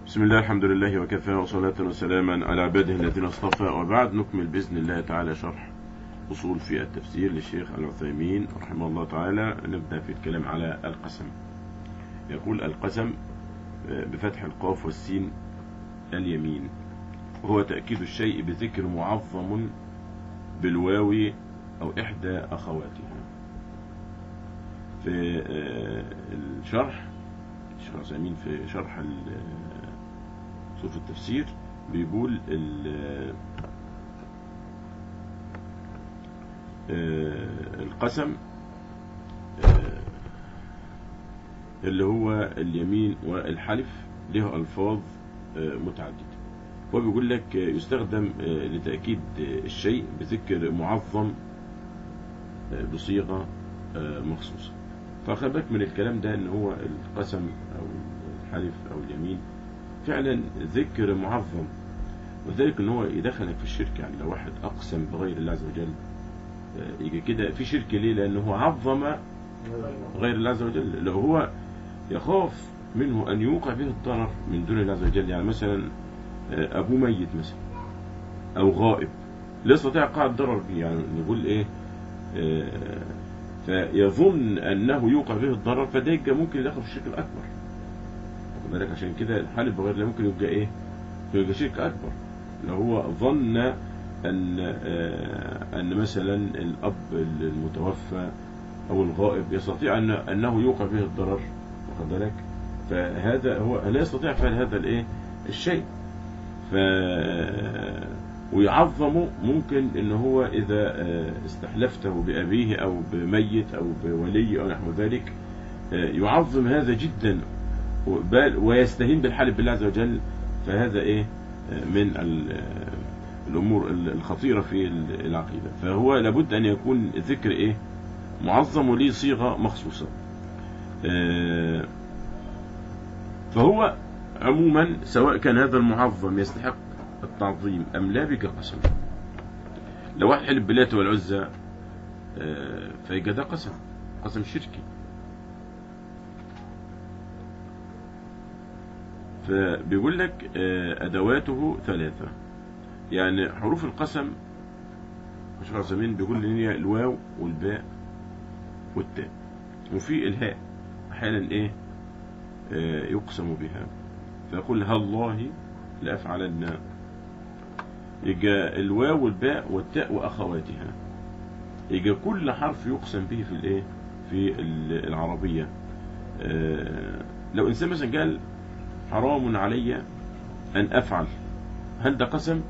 بسم الله الحمد لله وكفى وصلاة وسلاما على عباده الذين اصطفى وبعد نكمل بإذن الله تعالى شرح أصول في التفسير للشيخ العثيمين رحمه الله تعالى نبدأ في الكلام على القسم يقول القسم بفتح القاف والسين اليمين وهو تأكيد الشيء بذكر معظم بالواو أو إحدى أخواتها في الشرح الشيخ العثيمين في شرح صوف التفسير بيقول القسم اللي هو اليمين والحلف له ألفاظ متعددة هو بيقول لك يستخدم لتأكيد الشيء بذكر معظم بصيغة مخصوصة فخلي بالك من الكلام ده ان هو القسم او الحلف او اليمين فعلا ذكر معظم وذلك ان هو يدخلك في الشرك يعني لو واحد اقسم بغير الله عز وجل يجي كده في شرك ليه لانه هو عظم غير الله عز وجل لو هو يخاف منه ان يوقع به الضرر من دون الله عز وجل يعني مثلا ابوه ميت مثلا او غائب لا يستطيع قاع الضرر به يعني نقول ايه فيظن انه يوقع به الضرر فده يبقى ممكن يدخل في الشرك الاكبر واخد بالك عشان كده الحالف بغير الله ممكن يبقى ايه يبقى شرك اكبر لو هو ظن ان ان مثلا الاب المتوفى او الغائب يستطيع ان انه يوقع به الضرر واخد بالك فهذا هو لا يستطيع فعل هذا الايه الشيء ف ويعظم ممكن ان هو اذا استحلفته بابيه او بميت او بولي او نحو ذلك يعظم هذا جدا ويستهين بالحلف بالله عز وجل فهذا ايه من الامور الخطيره في العقيده فهو لابد ان يكون ذكر ايه معظم وليه صيغه مخصوصه فهو عموما سواء كان هذا المعظم يستحق التعظيم أم لا بقسم لو واحد حلف بالله والعزى فيبقى ده قسم قسم شركي فبيقول لك أدواته ثلاثة يعني حروف القسم مش قسمين بيقول لي هي الواو والباء والتاء وفي الهاء أحيانا إيه يقسم بها فيقول هالله لأفعلن يجي الواو والباء والتاء واخواتها يجي كل حرف يقسم به في الايه في العربيه آه لو انسان مثلا قال حرام علي ان افعل هل ده قسم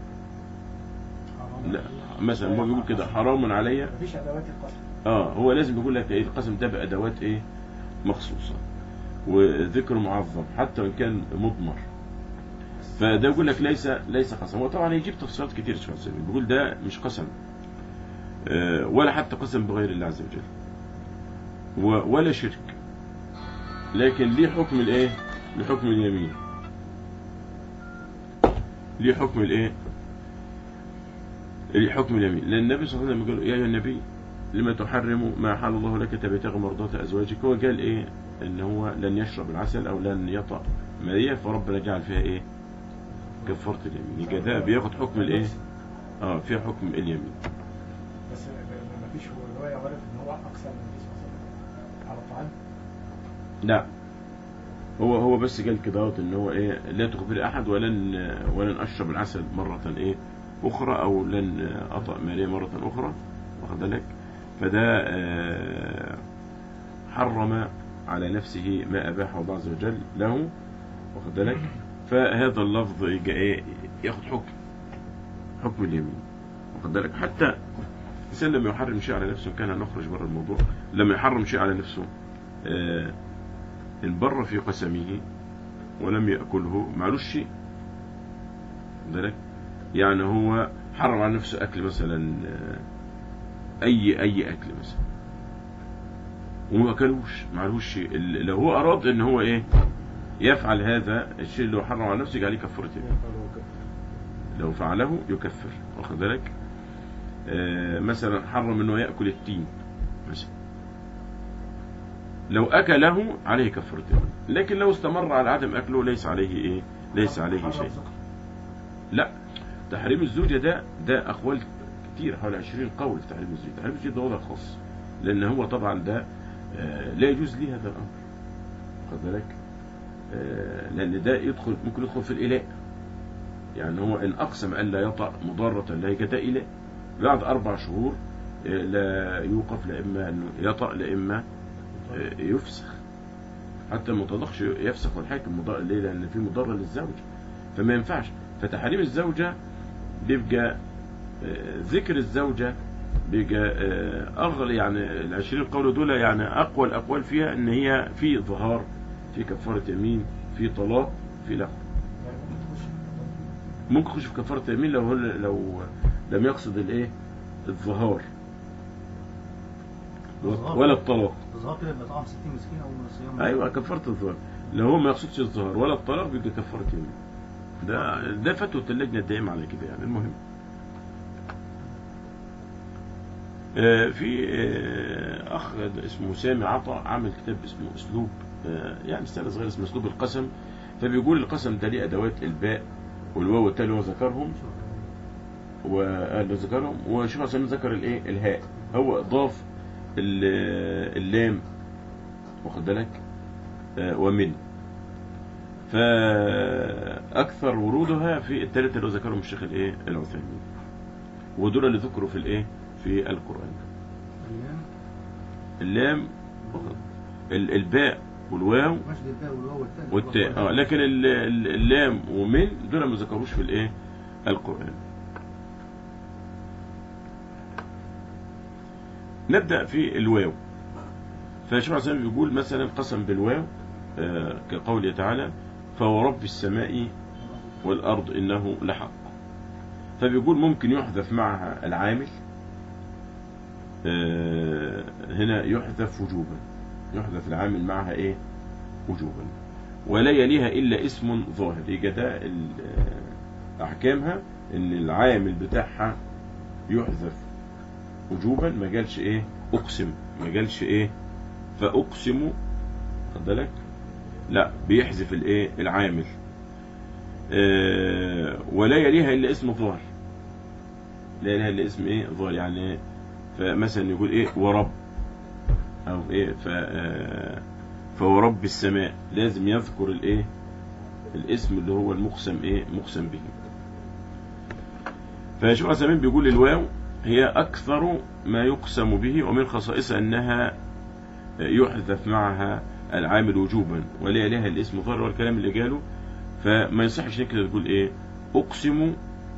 لا مثلا هو بيقول كده حرام علي مفيش ادوات القسم اه هو لازم يقول لك ايه القسم ده بادوات ايه مخصوصه وذكر معظم حتى وان كان مضمر فده يقول لك ليس ليس قسم وطبعا يجيب تفصيلات كتير شو سبيل بيقول ده مش قسم أه ولا حتى قسم بغير الله عز وجل ولا شرك لكن ليه حكم الايه لحكم اليمين ليه حكم الايه ليه حكم اليمين لان النبي صلى الله عليه وسلم قال يا ايها النبي لما تحرم ما حل الله لك تبتغي مرضات ازواجك هو قال ايه ان هو لن يشرب العسل او لن يطأ ماريا فربنا جعل فيها ايه كفارة اليمين يبقى ده بياخد حكم الايه اه فيها حكم اليمين بس ما فيش روايه ورد ان هو اقسم من النبي صلى الله عليه وسلم على الطعام لا هو هو بس قال كده ان هو ايه لا تخبر احد ولن ولن اشرب العسل مرة ايه اخرى او لن اطأ ماريا مرة اخرى واخد بالك فده آه حرم على نفسه ما اباحه الله عز وجل له واخد بالك فهذا اللفظ يجي ايه ياخد حكم حكم اليمين واخد بالك حتى الانسان لما يحرم شيء على نفسه كان نخرج بره الموضوع لما يحرم شيء على نفسه آه ان بر في قسمه ولم ياكله معلوش شيء بالك يعني هو حرم على نفسه اكل مثلا آه اي اي اكل مثلا وما اكلوش معلوش شيء لو هو اراد ان هو ايه يفعل هذا الشيء اللي هو حرم على نفسه عليه كفارة لو فعله يكفر واخد بالك آه مثلا حرم انه ياكل التين مثلا لو اكله عليه كفاره يمين لكن لو استمر على عدم اكله ليس عليه ايه ليس عليه حرم شيء زكاة. لا تحريم الزوجة ده ده أقوال كتير حوالي 20 قول في تحريم الزوجة تحريم الزوجة ده وضع خاص لأن هو طبعا ده آه، لا يجوز ليه هذا الأمر خد بالك آه، لأن ده يدخل ممكن يدخل في الإلاء يعني هو إن أقسم أن لا يطأ مضرة لا يجد إلاء بعد أربع شهور آه، لا يوقف لا إما أنه يطأ لا إما آه، يفسخ حتى ما تضخش يفسخ والحاكم مضر ليه لأن في مضرة للزوج فما ينفعش فتحريم الزوجة بيبقى آه، ذكر الزوجة بيبقى آه، أغلى يعني العشرين قول دول يعني أقوى الأقوال فيها إن هي في ظهار في كفارة يمين في طلاق في لغو يعني ممكن تخش ممكن يخش في كفارة يمين لو هو لو لم يقصد الإيه الظهار الظهار. ولا الطلاق الظهار كده يبقى طعم 60 مسكين او صيام ايوه كفاره الظهر لو هو ما يقصدش الظهر ولا الطلاق بيبقى كفاره يمين ده ده فتوى اللجنه الدائمه على كده يعني المهم آه، في آه، اخ اسمه سامي عطا عامل كتاب اسمه اسلوب آه، يعني رساله صغيره اسمه اسلوب القسم فبيقول القسم ده ليه ادوات الباء والواو والتاء اللي هو ذكرهم واللي ذكرهم وشيخ عثمان ذكر الايه الهاء هو ضاف ال- اللام واخد بالك آه، ومن فاكثر ورودها في الثلاثه اللي ذكرهم الشيخ الايه العثيمين ودول اللي ذكروا في الايه في القران ايام اللام واخد- ال- الباء والواو مشد الباء والواو والتاء والتاء اه لكن ال- ال- اللام ومن دول ما ذكروش في الايه القران نبدا في الواو فالشيخ عثمان بيقول مثلا قسم بالواو آه، كقوله تعالى فورب السماء والارض انه لحق فبيقول ممكن يحذف معها العامل آه، هنا يحذف وجوبا يحذف العامل معها ايه وجوبا ولا يليها الا اسم ظاهر يبقى ده ال- آه، احكامها ان العامل بتاعها يحذف وجوبا ما قالش ايه اقسم ما قالش ايه فاقسم خد بالك لا بيحذف الايه العامل آه، ولا يليها الا اسم ظاهر لا يليها الا اسم ايه ظاهر يعني فمثلا يقول ايه ورب او ايه ف آه، فورب السماء لازم يذكر الايه الاسم اللي هو المقسم ايه مقسم به فشيخ عثيمين بيقول الواو هي اكثر ما يقسم به ومن خصائصها انها يحذف معها العامل وجوبا ولا يليها الاسم ظاهر والكلام اللي قاله فما يصحش انك تقول ايه اقسم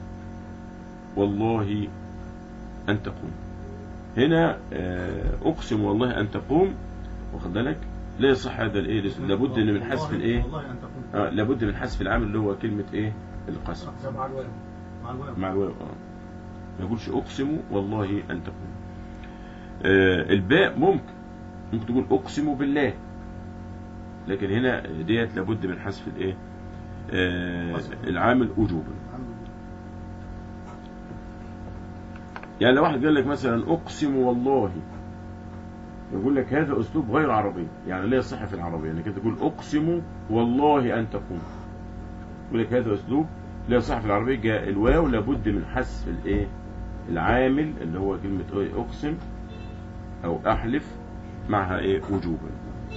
والله ان تقوم هنا آه، اقسم والله ان تقوم واخد بالك لا يصح هذا الايه الاسم لابد ان من حذف الايه والله ان تكون آه لابد من حذف العامل اللي هو كلمه ايه القسم ده مع الواو مع الواو مع الواو اه ما يقولش اقسم والله ان تقوم آه الباء ممكن ممكن تقول اقسم بالله لكن هنا ديت لابد من حذف الايه آه العامل وجوبا عنده يعني لو واحد قال لك مثلا اقسم والله يقول لك هذا اسلوب غير عربي يعني لا يصح في العربيه انك تقول اقسم والله ان تقوم يقول لك هذا اسلوب لا يصح في العربيه جاء الواو لابد من حذف الايه العامل اللي هو كلمه إيه؟ اقسم او احلف معها ايه وجوبا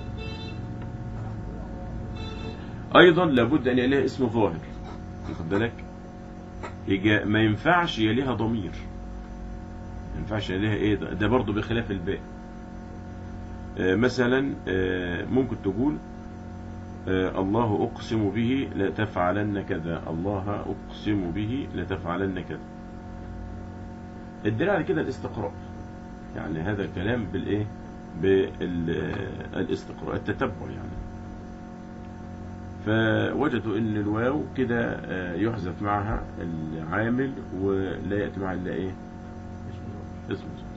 ايضا لابد ان يليها اسم ظاهر واخد بالك يجا ما ينفعش يليها ضمير ما ينفعش يليها ايه ده, ده برضه بخلاف الباء آه، مثلا آه، ممكن تقول آه، الله أقسم به لتفعلن كذا الله أقسم به لتفعلن كذا الدليل على كده الاستقراء يعني هذا الكلام بالإيه بالاستقراء التتبع يعني فوجدوا ان الواو كده آه، يحذف معها العامل ولا يأتي معها الا ايه اسم ظاهر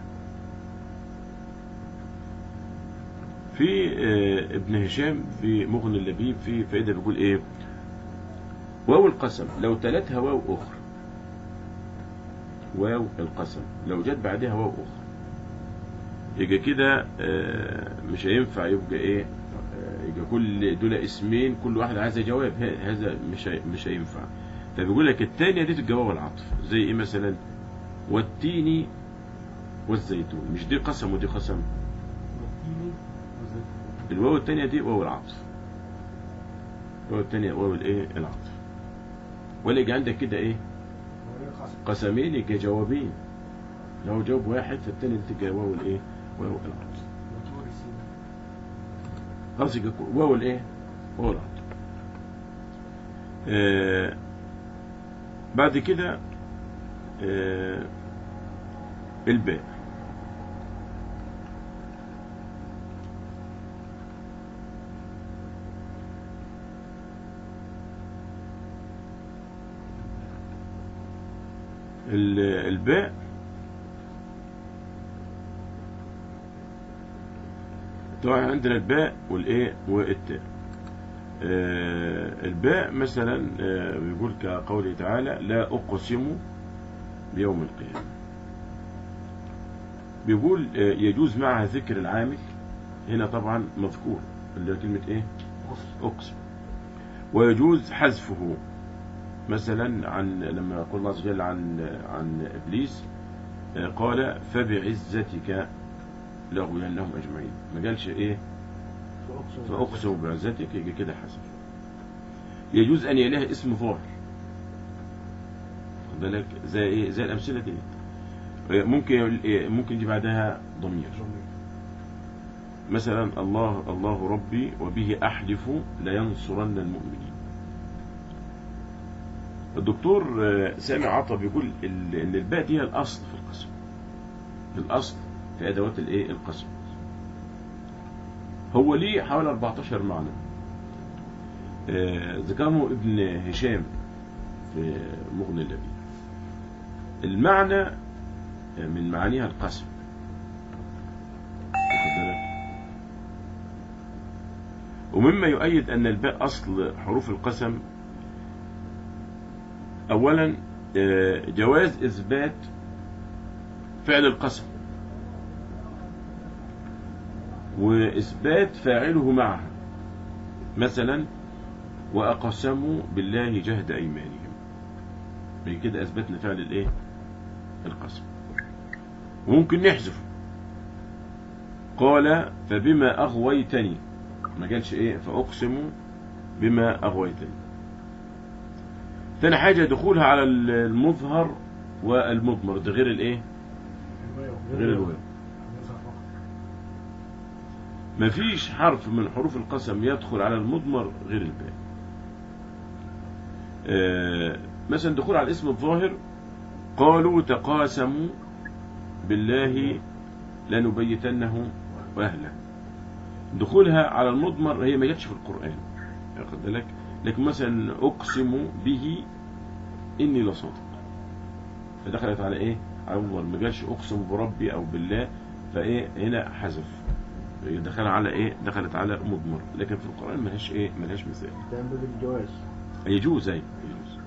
في آه، ابن هشام في مغني اللبيب في فائدة بيقول ايه واو القسم لو تلتها واو اخرى واو القسم لو جت بعدها واو اخرى يبقى كده آه، مش هينفع يبقى ايه آه، يبقى كل دول اسمين كل واحد عايز جواب ه- هذا مش هي- مش هينفع فبيقول لك الثانيه دي في الجواب والعطف زي ايه مثلا والتين والزيتون مش دي قسم ودي قسم والتين والزيتون الواو الثانيه دي واو العطف الواو الثانيه واو الايه العطف ولا يجي عندك كده ايه هو ايه القسم؟ قسمين يجي جوابين لو جواب واحد فالتاني تبقى واو الايه واو العطف وطور سيناء خلاص يبقى واو الايه واو العطف آه بعد كده آه الباء ال- الباء طبعا عندنا الباء والايه والتاء آه، الباء مثلا آه، بيقول كقوله تعالى لا أقسم بيوم القيامة بيقول آه، يجوز معها ذكر العامل هنا طبعا مذكور اللي هي كلمة ايه قصر أقسم ويجوز حذفه مثلا عن لما يقول الله عز وجل عن عن إبليس آه، قال فبعزتك لأغوينهم أجمعين ما قالش إيه فأقسم فأقسم بعزتك يجي كده حسب يجوز أن يليه اسم ظاهر خد بالك زي إيه زي الأمثلة دي ممكن ممكن يجي بعدها ضمير مثلا الله الله ربي وبه أحلف لينصرن المؤمنين الدكتور آه، سامي عطا بيقول ال- ان الباء دي هي الاصل في القسم الاصل في ادوات الايه القسم هو ليه حوالي 14 معنى آه، ذكرهم ابن هشام في مغني اللبيب المعنى من معانيها القسم واخد بالك؟ ومما يؤيد أن الباء أصل حروف القسم أولا آه، جواز إثبات فعل القسم وإثبات فاعله معها مثلا وأقسموا بالله جهد أيمانهم من كده أثبتنا فعل الإيه القسم وممكن نحذف قال فبما أغويتني ما قالش إيه فأقسم بما أغويتني ثاني حاجة دخولها على المظهر والمضمر ده غير الإيه غير الواو مفيش حرف من حروف القسم يدخل على المضمر غير الباء آه، مثلا دخول على الاسم الظاهر قالوا تقاسموا بالله لنبيتنه واهله دخولها على المضمر هي ما جاتش في القرآن واخد بالك لكن مثلا اقسم به اني لصادق فدخلت على ايه على المضمر ما جاتش اقسم بربي او بالله فايه هنا حذف دخل على ايه دخلت على مضمر لكن في القرآن ملهاش ايه ملهاش مثال ده من باب الجواز يجوز أي يجوز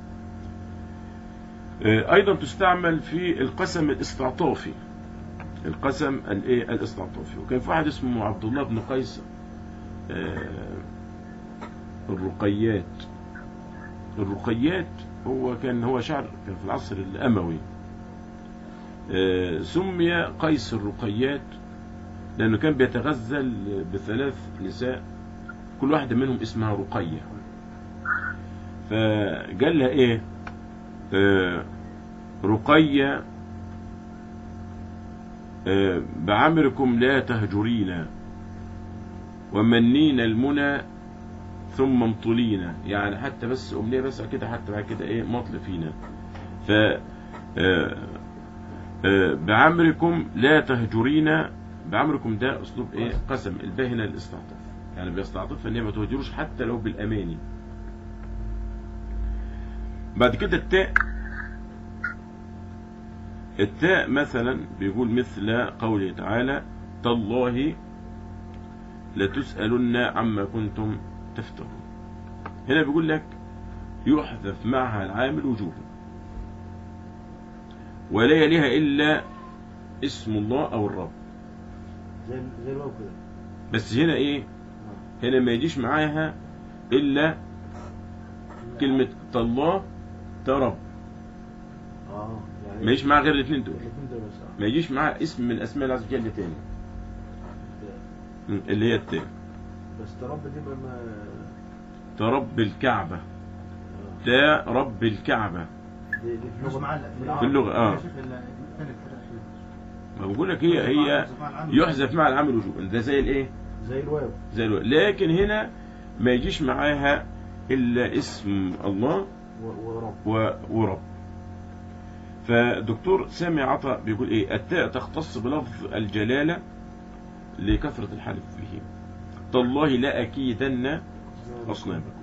آه، أيضا تستعمل في القسم الاستعطافي القسم الايه الاستعطافي وكان في واحد اسمه عبد الله بن قيس آه، الرقيات الرقيات هو كان هو شعر كان في العصر الأموي آه، سمي قيس الرقيات لأنه كان بيتغزل بثلاث نساء كل واحدة منهم اسمها رقية فقال لها ايه آه رقية آه بعمركم لا تهجرينا ومنينا المنى ثم امطلينا يعني حتى بس أمنية بس كده حتى بعد كده ايه مطل فينا ف آه آه بعمركم لا تهجرينا بعمركم ده اسلوب ايه قسم الباء هنا الاستعطاف يعني بيستعطف ان هي ما تهجروش حتى لو بالاماني بعد كده التاء التاء مثلا بيقول مثل قوله تعالى تالله لتسألن عما كنتم تفترون هنا بيقول لك يحذف معها العامل وجوبا ولا يليها إلا اسم الله أو الرب زي زي الواو كده بس هنا ايه آه. هنا ما يجيش معاها الا كلمة تالله ترب اه يعني ما يجيش معاها غير الاثنين دول الاثنين دول بس اه ما يجيش معاها اسم من اسماء الله عز وجل تاني ده. م، اللي هي التاني بس ترب دي بقى ما ترب الكعبة آه. تا رب الكعبة دي دي في مش اللغة معلق في اللغة، آه. ما بقول لك هي هي يحذف مع العامل وجوبا ده زي الايه زي الواو زي الو... لكن هنا ما يجيش معاها الا اسم الله و- ورب و... ورب فدكتور سامي عطا بيقول ايه التاء تختص بلفظ الجلالة لكثرة الحلف به تالله لا أكيدن أصنامكم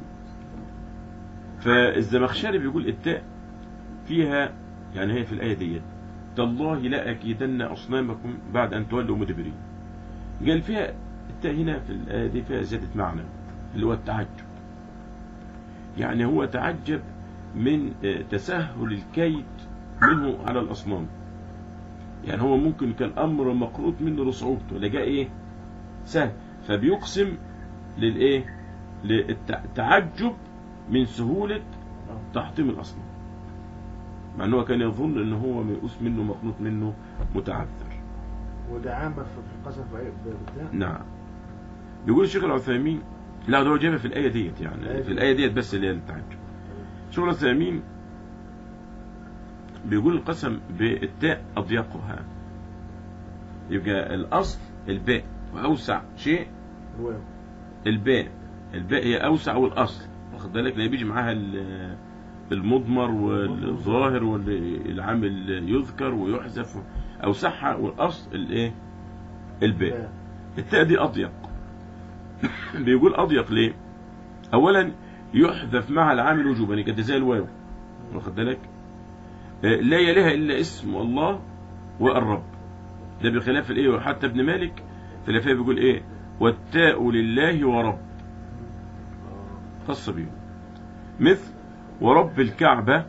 فالزمخشري بيقول التاء فيها يعني هي في الآية ديت تالله لا أكيدن أصنامكم بعد أن تولوا مدبرين قال فيها التاء هنا في الآية دي فيها زيادة معنى اللي هو التعجب يعني هو تعجب من آه، تسهل الكيد منه على الأصنام يعني هو ممكن كان أمر مقروط منه لصعوبته لجاء إيه سهل فبيقسم للإيه للتعجب من سهولة تحطيم الأصنام مع أنه كان يظن أنه هو ميؤوس منه مقنوط منه متعذر وده عامة في في القسم في عيب بتاع نعم بيقول الشيخ العثيمين لا ده هو جابها في الآية ديت يعني في الآية ديت بس اللي هي التعجب الشيخ العثيمين بيقول القسم بالتاء أضيقها يبقى الأصل الباء وأوسع شيء الواو الباء الباء هي أوسع والأصل واخد بالك لا بيجي معاها ال- المضمر والظاهر والعامل يذكر ويحذف أوسعها والأصل الإيه الباء التاء دي أضيق بيقول أضيق ليه أولا يحذف مع العامل وجوبا يعني كده زي الواو واخد بالك آه، لا يليها إلا اسم الله والرب ده بخلاف الإيه حتى ابن مالك في الأفيه بيقول إيه والتاء لله ورب خاصة بيه مثل ورب الكعبة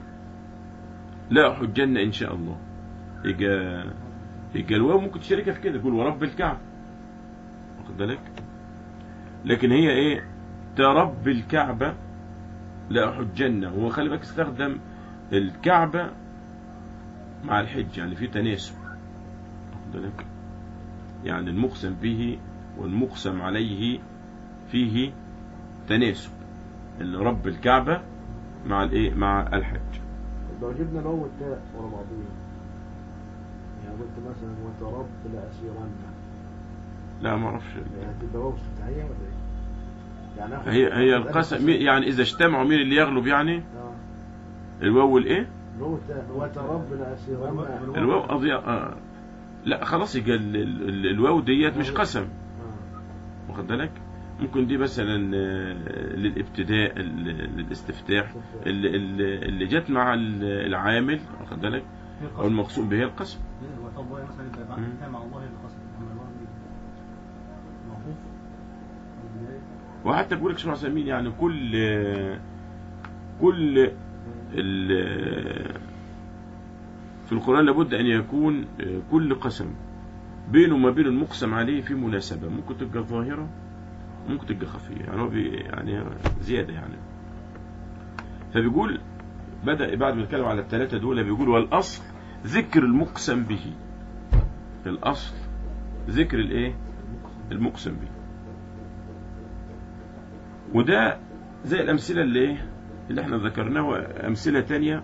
لا أحجن إن شاء الله يجا يجا الواو ممكن تشاركها في كده تقول ورب الكعبة واخد بالك لكن هي ايه ترب الكعبة لا أحجن هو خلي بالك استخدم الكعبة مع الحج يعني في تناسب واخد بالك يعني المقسم به والمقسم عليه فيه تناسب ان رب الكعبة مع الايه مع الحج لو جبنا الواو والتاء ورا بعضهم يعني قلت مثلا وترب لأسيرن لا ما اعرفش يعني هتبقى واو استفتاحية ولا ايه؟ يعني آخد- هي هي آخد القسم ألف مين- يعني اذا اجتمعوا مين اللي يغلب يعني اه الواو والايه الواو والتاء وترب لأسيرن الواو اضيع آه. لا خلاص يبقى ال- ال- ال- الواو ديت مش قسم آه. واخد بالك ممكن دي مثلا آه، للابتداء ال- للاستفتاح اللي, اللي اللي جت مع ال- العامل واخد بالك او المقصود به القسم والله مثلا يبقى مم. مع- مع الله القسم اما الله دي موقوف البداية. وحتى بقول لك شيخ عثيمين يعني كل كل ال- في القرآن لابد أن يكون كل قسم بينه وما بين المقسم عليه في مناسبة ممكن تبقى ظاهرة ممكن تبقى خفية يعني هو بي يعني زيادة يعني فبيقول بدأ بعد ما يتكلم على الثلاثة دول بيقول والأصل ذكر المقسم به الأصل ذكر الإيه المقسم به وده زي الأمثلة اللي إيه؟ اللي احنا ذكرناها أمثلة تانية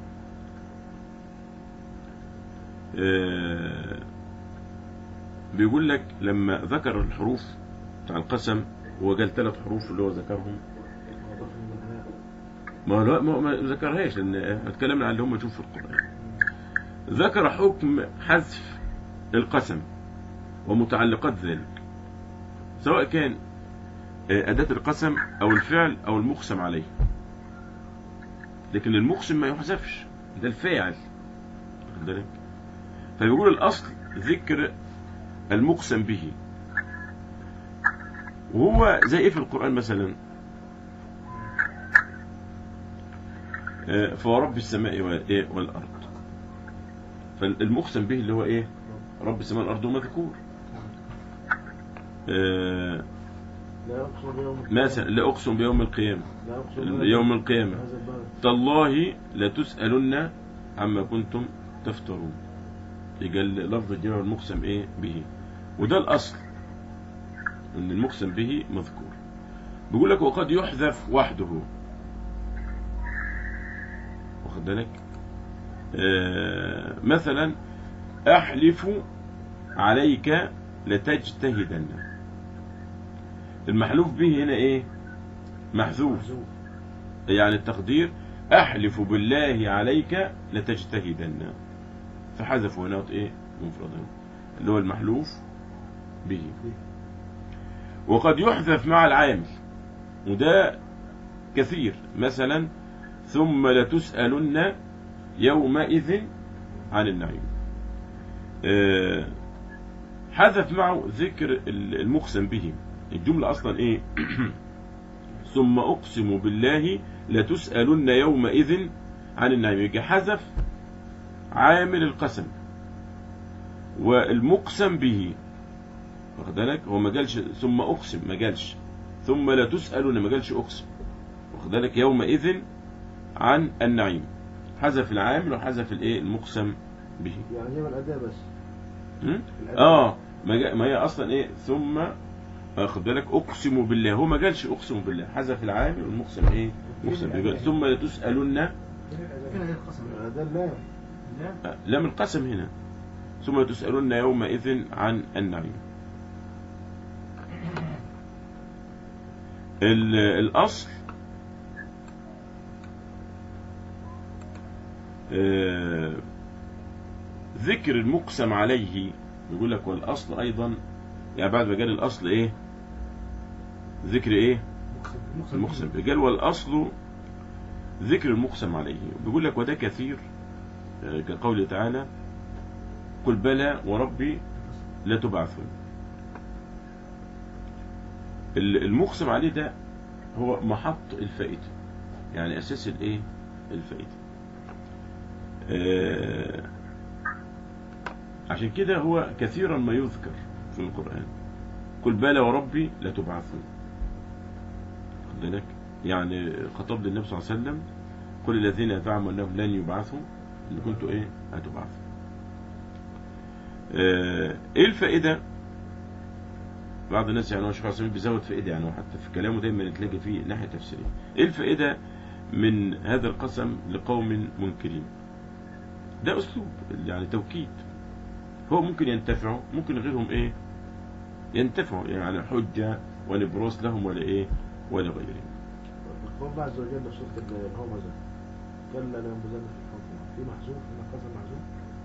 آه، بيقول لك لما ذكر الحروف بتاع القسم هو قال ثلاث حروف اللي هو ذكرهم وضف من الهاء. ما هو لا- ما ما ذكرهاش لان اتكلمنا عن اللي هم يشوفوا في القرآن ذكر حكم حذف القسم ومتعلقات ذلك سواء كان آه، أداة القسم أو الفعل أو المقسم عليه لكن المقسم ما يحذفش ده الفاعل واخد بالك؟ فبيقول الأصل ذكر المقسم به وهو زي ايه في القرآن مثلا آه، فورب السماء وال- والأرض فالمقسم به اللي هو ايه رب السماء والأرض هو مذكور آه، لا يقصد بيوم مثلا لا أقسم بيوم القيامة لا يقصد يوم القيامة هذا الباب تالله لتسألن عما كنتم تفترون يبقى لفظ الجمع المقسم ايه به وده الاصل ان المقسم به مذكور بيقول لك وقد يحذف وحده واخد بالك آه مثلا احلف عليك لتجتهدن المحلوف به هنا ايه محذوف محذوف يعني التقدير أحلف بالله عليك لتجتهدن فحذفوا هنا إيه مفردا اللي هو المحلوف به وقد يحذف مع العامل وده كثير مثلا ثم لتسألن يومئذ عن النعيم آه، حذف معه ذكر المقسم به الجملة أصلا إيه ثم أقسم بالله لتسألن يومئذ عن النعيم يجي حذف عامل القسم والمقسم به واخد بالك هو ما قالش ثم أقسم ما قالش ثم لا تسألن ما قالش أقسم واخد بالك يومئذ عن النعيم حذف العامل وحذف الايه المقسم به يعني جاب الأداة بس م? الأداة. اه ما, جا- ما هي اصلا ايه ثم واخد بالك اقسم بالله هو ما قالش اقسم بالله حذف العامل والمقسم ايه مقسم به قال ثم لتسألن فين الأداة؟ فين هذه القسم؟ الأداة اللام لا لام القسم هنا ثم تسألن يومئذ عن النعيم ال- الأصل آه، ذكر المقسم عليه يقول لك والأصل أيضا يعني بعد ما قال الأصل إيه ذكر إيه المقسم به. قال والأصل ذكر المقسم عليه بيقول لك وده كثير آه، كقوله تعالى قل بلى وربي لتبعثون ال- المقسم عليه ده هو محط الفائدة يعني أساس الإيه الفائدة آه، عشان كده هو كثيرا ما يذكر في القرآن قل بلى وربي لتبعثون خد بالك يعني خطاب للنبي صلى الله عليه وسلم قل الذين زعموا انهم لن يبعثوا ان كنتوا ايه هتبعثوا آه، ايه الفائده بعض الناس يعني هو الشيخ عثمان بيزود فائده يعني وحتى في كلامه دايما تلاقي فيه ناحيه تفسيريه ايه الفائده من هذا القسم لقوم منكرين ده اسلوب يعني توكيد هو ممكن ينتفعوا ممكن غيرهم ايه ينتفعوا يعني حجه ونبروس لهم ولا ايه ولا غيرهم رب عز وجل في سورة الهمزة كلا لا ينبذن في الحكم في محذوف هنا قسم محذوف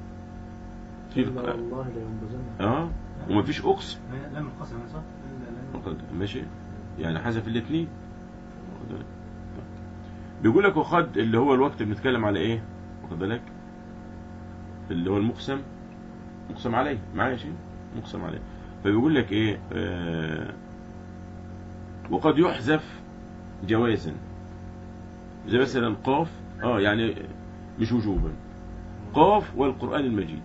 في كلا الق- والله لا ينبذن اه ومفيش اقسم لا من القسم صح؟ لا لا وقد- ماشي يعني حذف الاثنين واخد بالك؟ بيقول لك وخد اللي هو الوقت بنتكلم على ايه واخد بالك اللي هو المقسم مقسم عليه معايا شيء مقسم عليه فبيقول لك ايه آه وقد يحذف جوازا زي مثلا قاف اه يعني مش وجوبا قاف والقرآن المجيد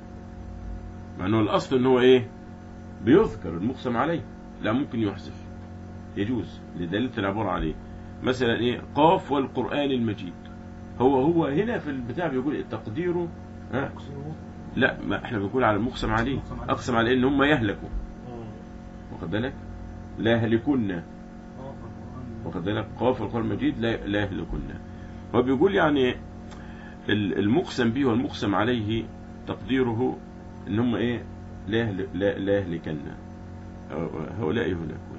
مع انه الاصل ان هو ايه بيذكر المقسم عليه لا ممكن يحذف يجوز لدليل العبارة عليه مثلا ايه قاف والقرآن المجيد هو هو هنا في البتاع بيقول تقديره ها أقسمه لا ما احنا بنقول على المقسم عليه المقسم عليه. اقسم عليه ان هم يهلكوا آه. واخد بالك لا يهلكن قاف القرآن واخد بالك قاف والقرآن المجيد لا لا يهلكن هو بيقول يعني ال- المقسم به والمقسم عليه تقديره ان هم ايه لا يهل- لا لا يهلكن هؤلاء يهلكون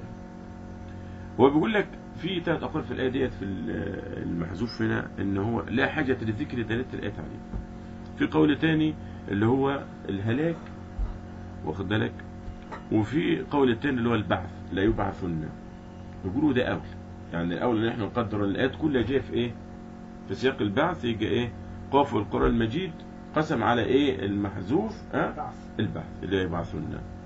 هو بيقول لك في ثلاث اقوال في الايه ديت في ال- المحذوف هنا ان هو لا حاجه لذكر دلاله الايات عليه في قول تاني اللي هو الهلاك واخد بالك وفي قول التاني اللي هو البعث لا يبعثن يقولوا ده اول يعني الاول ان احنا نقدر الايات كلها جايه في ايه في سياق البعث يجي ايه قاف القران المجيد قسم على ايه المحذوف ها بعث البعث اللي يبعثن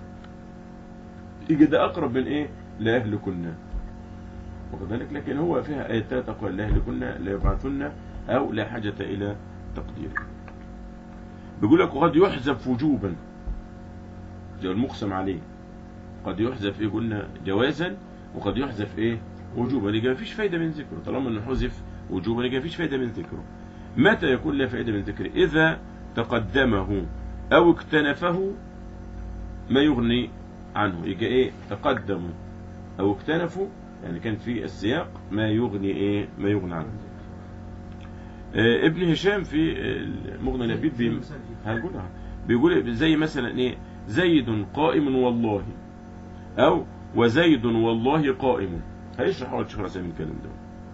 يجي ده اقرب من ايه لا يهلكن واخد بالك لكن هو فيها ايات ثلاث اقوال لا يهلكن لا يبعثن او لا حاجه الى تقدير بيقول لك وقد يحذف وجوبا ده المقسم عليه قد يحذف ايه قلنا جوازا وقد يحذف ايه وجوبا يبقى مفيش فايده من ذكره طالما انه حذف وجوبا يبقى مفيش فايده من ذكره متى يكون لا فائده من ذكره اذا تقدمه او اكتنفه ما يغني عنه يبقى ايه تقدموا او اكتنفوا يعني كان في السياق ما يغني ايه ما يغني عنه آه، ابن هشام في آه، مغنى لبيب بي... هنقولها بيقول زي مثلا ايه زيد قائم والله او وزيد والله قائم هيشرح اول شيخ رسام الكلام ده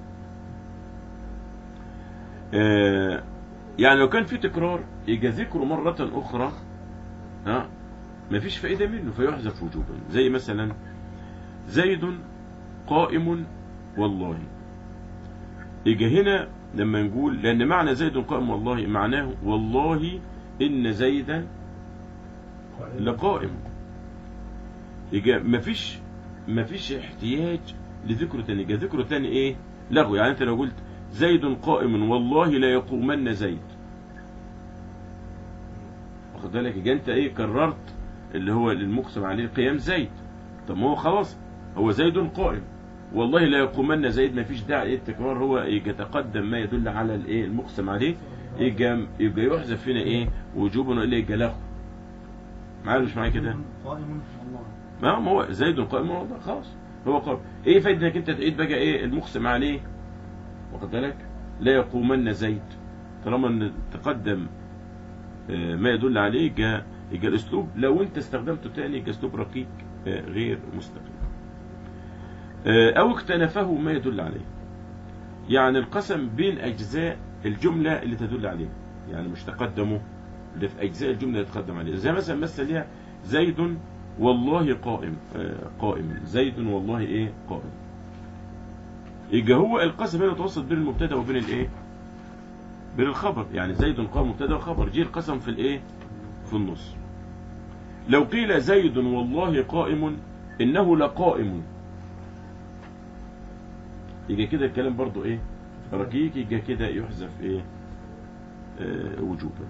آه يعني لو كان في تكرار يجي ذكره مرة أخرى ها مفيش فائدة منه فيحذف وجوبا زي مثلا زيد قائم والله يجي هنا لما نقول لأن معنى زيد قائم والله معناه والله إن زيدا لقائم يجي مفيش مفيش احتياج لذكره تاني يجي ذكره تاني ايه لغو يعني انت لو قلت زيد قائم والله لا يقومن زيد واخد بالك يجي انت ايه كررت اللي هو المقسم عليه قيام زيد طب ما هو خلاص هو زيد قائم والله لا يقومن زيد ما فيش داعي ايه التكرار هو يتقدم ما يدل على الايه المقسم عليه يجي يبقى يحذف هنا ايه وجوبا والا يجي لغو معايا ولا مش معايا كده قائم والله ما ما هو زيد قائم والله خلاص هو قائم ايه فايدة انك انت تعيد بقى ايه المقسم عليه واخد بالك لا يقومن زيد طالما ان تقدم آه، ما يدل عليه جاء يجي الاسلوب لو انت استخدمته تاني يجي اسلوب رقيق آه، غير مستقيم آه، او اكتنفه ما يدل عليه يعني القسم بين اجزاء الجملة اللي تدل عليه يعني مش تقدمه اللي في اجزاء الجملة اللي تقدم عليه زي مثلا مثل ليها زيد والله قائم آه، قائم زيد والله ايه قائم يبقى هو القسم هنا متوسط بين المبتدا وبين الايه بين الخبر يعني زيد قائم مبتدا وخبر جه القسم في الايه في النص لو قيل زيد والله قائم انه لقائم يبقى كده الكلام برضو ايه رقيق يبقى كده يحذف ايه آه وجوبا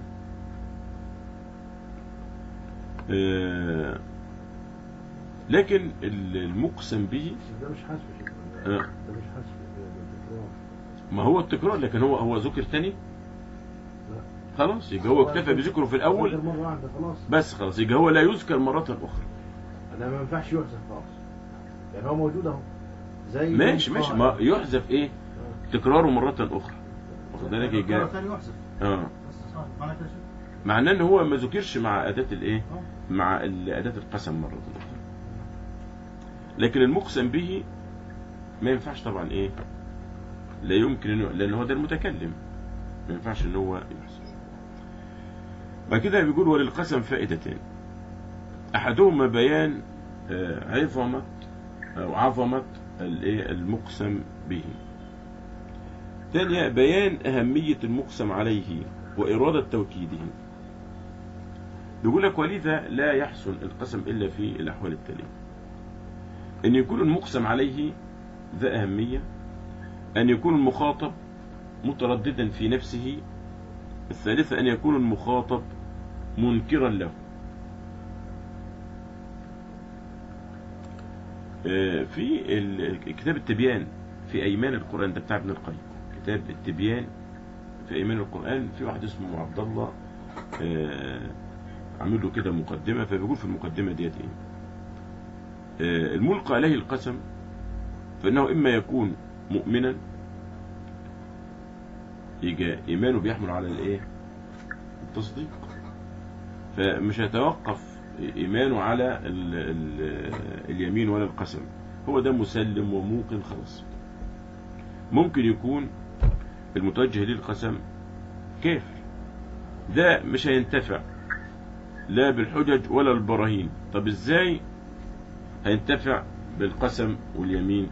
آه لكن ال- المقسم به ده مش حذف يا شيخ. آه. ده مش حذف ده تكرار ما هو التكرار لكن هو هو ذكر تاني لا. خلاص يبقى هو اكتفى بذكره في الاول ذكر مرة واحدة خلاص بس خلاص يبقى هو لا يذكر مرة أخرى ده ما ينفعش يحذف خلاص يعني هو موجود اهو زي ماشي ماشي ما يحذف إيه آه. تكراره مرة أخرى واخد بالك مرة يبقى ثانية يحذف اه بس صح معنى كده شيء معناه ان هو ما ذكرش مع أداة الإيه اه مع ال- أداة القسم مرة أخرى لكن المقسم به ما ينفعش طبعا إيه لا يمكن إنه لأن هو ده المتكلم ما ينفعش إن هو يحذف بعد كده بيقول وللقسم فائدتين أحدهما بيان آه، عظمة أو عظمة الإيه المقسم به ثانيا بيان أهمية المقسم عليه وإرادة توكيده بيقول لك ولذا لا يحسن القسم إلا في الأحوال التالية أن يكون المقسم عليه ذا أهمية أن يكون المخاطب مترددا في نفسه الثالثة أن يكون المخاطب منكرا له آه، في ال- كتاب التبيان في أيمان القرآن ده بتاع ابن القيم كتاب التبيان في أيمان القرآن في واحد اسمه عبد الله آه، عامل له كده مقدمة فبيقول في المقدمة ديت ايه آه، الملقى عليه القسم فإنه إما يكون مؤمنا يجي إيمانه بيحمل على الإيه التصديق فمش هيتوقف إيمانه على ال ال اليمين ولا القسم هو ده مسلم وموقن خلاص ممكن يكون المتوجه للقسم كافر ده مش هينتفع لا بالحجج ولا البراهين طب ازاي هينتفع بالقسم واليمين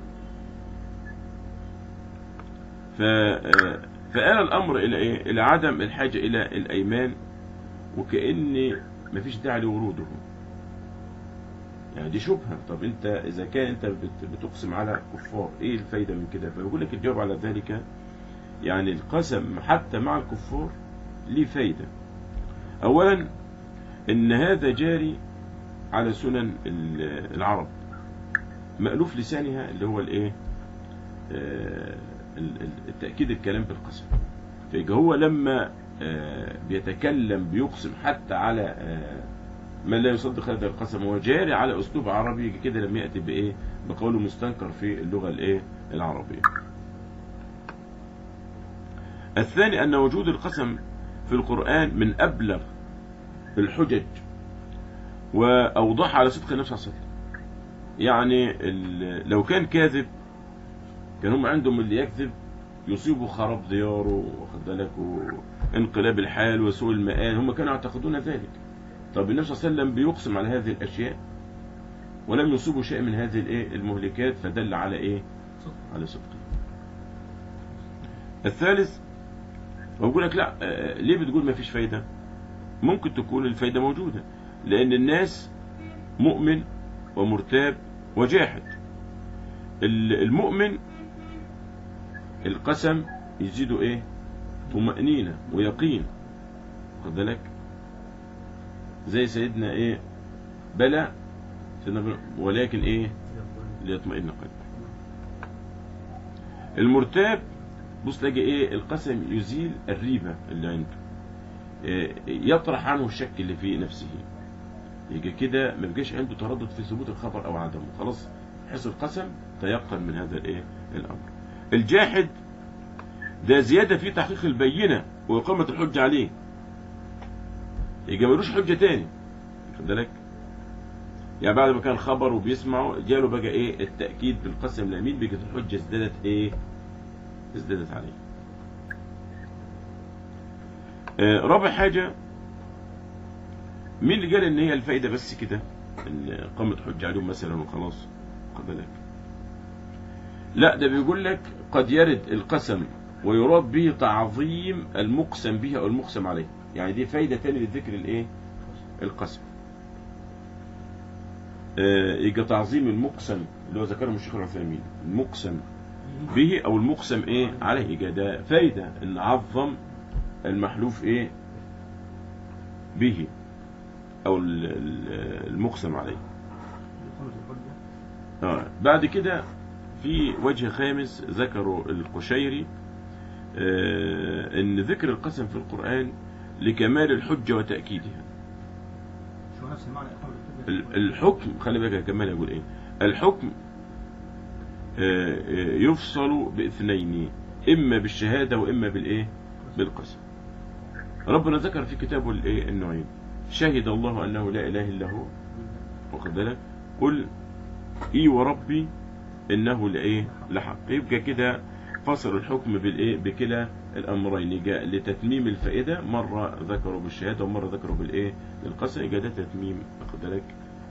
ف فآل الأمر إلى إيه؟ إلى عدم الحاجة إلى الأيمان وكأن مفيش داعي لوروده يعني دي شبهة طب أنت إذا كان أنت بت- بتقسم على كفار إيه الفايدة من كده فيقول لك الجواب على ذلك يعني القسم حتى مع الكفار ليه فايدة أولا إن هذا جاري على سنن ال- العرب مألوف لسانها اللي هو الايه آه، ال- ال- التأكيد الكلام بالقسم فيجي هو لما آه، بيتكلم بيقسم حتى على آه، من لا يصدق هذا القسم هو جاري على اسلوب عربي يجي كده لما ياتي بايه بقول مستنكر في اللغه الايه العربيه الثاني ان وجود القسم في القران من ابلغ الحجج واوضحها على صدق النبي صلى الله عليه وسلم يعني ال- لو كان كاذب كان هم عندهم اللي يكذب يصيبه خراب دياره واخد بالك وانقلاب الحال وسوء المآل هم كانوا يعتقدون ذلك طب النبي صلى الله عليه وسلم بيقسم على هذه الاشياء ولم يصيبه شيء من هذه الايه المهلكات فدل على ايه صدق على صدقه الثالث بقول لك لا آه، ليه بتقول ما فيش فايده ممكن تكون الفايده موجوده لان الناس مؤمن ومرتاب وجاحد ال- المؤمن القسم يزيده ايه طمأنينة ويقين خد بالك زي سيدنا ايه بلى سيدنا بلى ولكن ايه ليطمئن قلبه المرتاب بص تلاقي ايه القسم يزيل الريبة اللي عنده إيه، يطرح عنه الشك اللي في نفسه يجي كده ما بيجيش عنده تردد في ثبوت الخبر او عدمه خلاص حس القسم تيقن من هذا الايه الامر الجاحد ده زيادة في تحقيق البينة وإقامة الحجة عليه يجي ملوش حجة تاني خد بالك يعني بعد ما كان خبر وبيسمعه جاله بقى ايه التأكيد بالقسم الأمين بقت الحجة ازدادت ايه ازدادت عليه آه رابع حاجة مين اللي قال ان هي الفايدة بس كده ان قامت حجة عليهم مثلا وخلاص خد بالك لا ده بيقول لك قد يرد القسم ويراد به تعظيم المقسم به او المقسم عليه يعني دي فايدة تاني للذكر الايه القسم آه، يبقى تعظيم المقسم اللي هو ذكره الشيخ العثيمين المقسم به او المقسم ايه عليه يبقى ده فايدة ان عظم المحلوف ايه به او ال- ال- المقسم عليه إقامة الحجة آه. بعد كده في وجه خامس ذكره القشيري آه ان ذكر القسم في القرآن لكمال الحجة وتأكيدها شو نفس المعنى إقامة الحجة ال- الحكم خلي بالك يا كمال يقول ايه الحكم آه، آه، يفصل باثنين اما بالشهادة واما بالايه بالقسم ربنا ذكر في كتابه الايه النوعين شهد الله انه لا اله الا هو واخد بالك قل اي وربي انه لايه لحق يبقى كده فصل الحكم بالايه بكلا الامرين جاء لتتميم الفائده مره ذكروا بالشهاده ومره ذكروا بالايه للقسم يبقى ده تتميم واخد بالك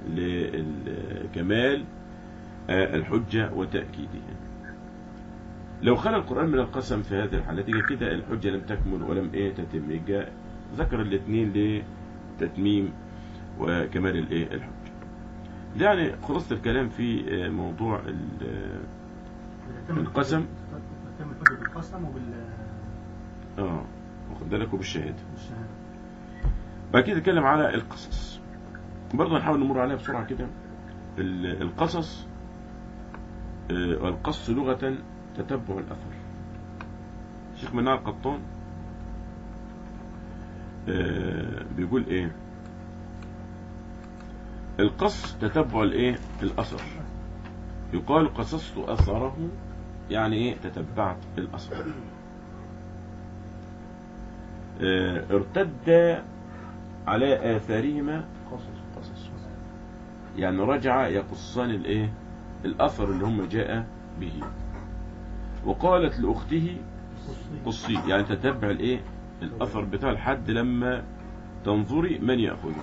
لكمال آه، الحجه وتاكيدها لو خلى القران من القسم في هذه الحالات يبقى كده الحجه لم تكمل ولم ايه تتم يبقى ذكر الاثنين لتتميم وكمال الايه الحجه ده يعني خلاصة الكلام في آه، موضوع ال- آه، تتم القسم. تتم الحجة بالقسم وبال اه واخد بالك وبالشهاده بالشهادة بعد كده نتكلم على القصص برضه نحاول نمر عليها بسرعه كده ال- القصص آه، والقص لغه تتبع الاثر الشيخ مناع القطان آه، بيقول ايه القص تتبع الايه الاثر يقال قصصت اثره يعني ايه تتبعت الاثر آه، ارتد على آثارهما قصص قصص يعني رجع يقصان الايه الأثر اللي هم جاء به وقالت لأخته قصي يعني تتبع الايه الأثر بتاع الحد لما تنظري من يأخذه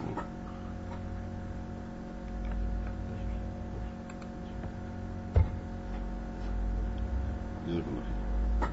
جزاك الله خير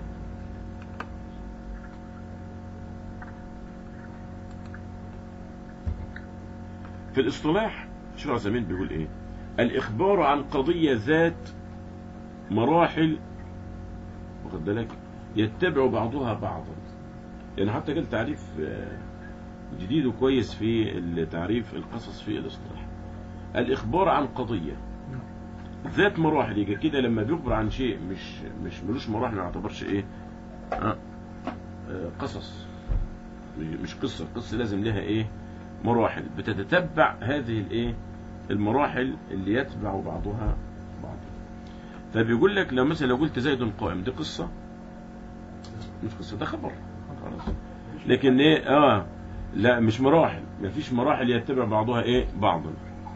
في الاصطلاح شيخ عثيمين بيقول ايه الاخبار عن قضية ذات مراحل واخد بالك يتبع بعضها بعضا يعني حتى قال تعريف آه، جديد وكويس في التعريف القصص في الاصطلاح الإخبار عن قضية ذات مراحل يجي كده لما بيخبر عن شيء مش مش ملوش مراحل ما يعتبرش ايه آه آه، قصص مش قصة القصة لازم لها ايه مراحل بتتتبع هذه الايه المراحل اللي يتبع بعضها بعضا فبيقول لك لو مثلا لو قلت زيد قائم دي قصة مش قصة ده خبر خلاص لكن ايه اه لا مش مراحل مفيش مراحل يتبع بعضها ايه بعضا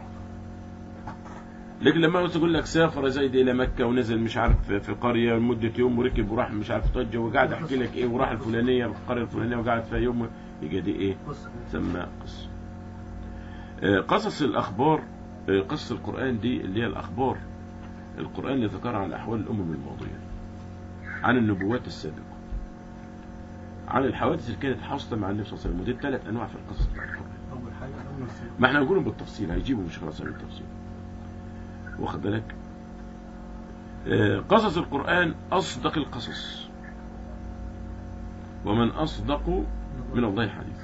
لكن لما مثلا يقول لك سافر زيد الى مكه ونزل مش عارف في- في قريه لمده يوم وركب وراح مش عارف طجه وقاعد احكي لك ايه وراح الفلانيه في القريه الفلانيه وقعد فيها يوم يبقى دي ايه قصة تسمى قصه آه، قصص الاخبار آه، قصص القران دي اللي هي الاخبار القران اللي ذكرها عن احوال الامم الماضيه عن النبوات السابقه عن الحوادث اللي كانت حاصله مع النبي صلى الله عليه وسلم ودي ثلاث انواع في القصص بتاع القران أول حاجة أول السنة ما احنا هنقولهم بالتفصيل هيجيبوا مش خلاص بالتفصيل واخد بالك آه، قصص القرآن أصدق القصص ومن أصدق من الله حديث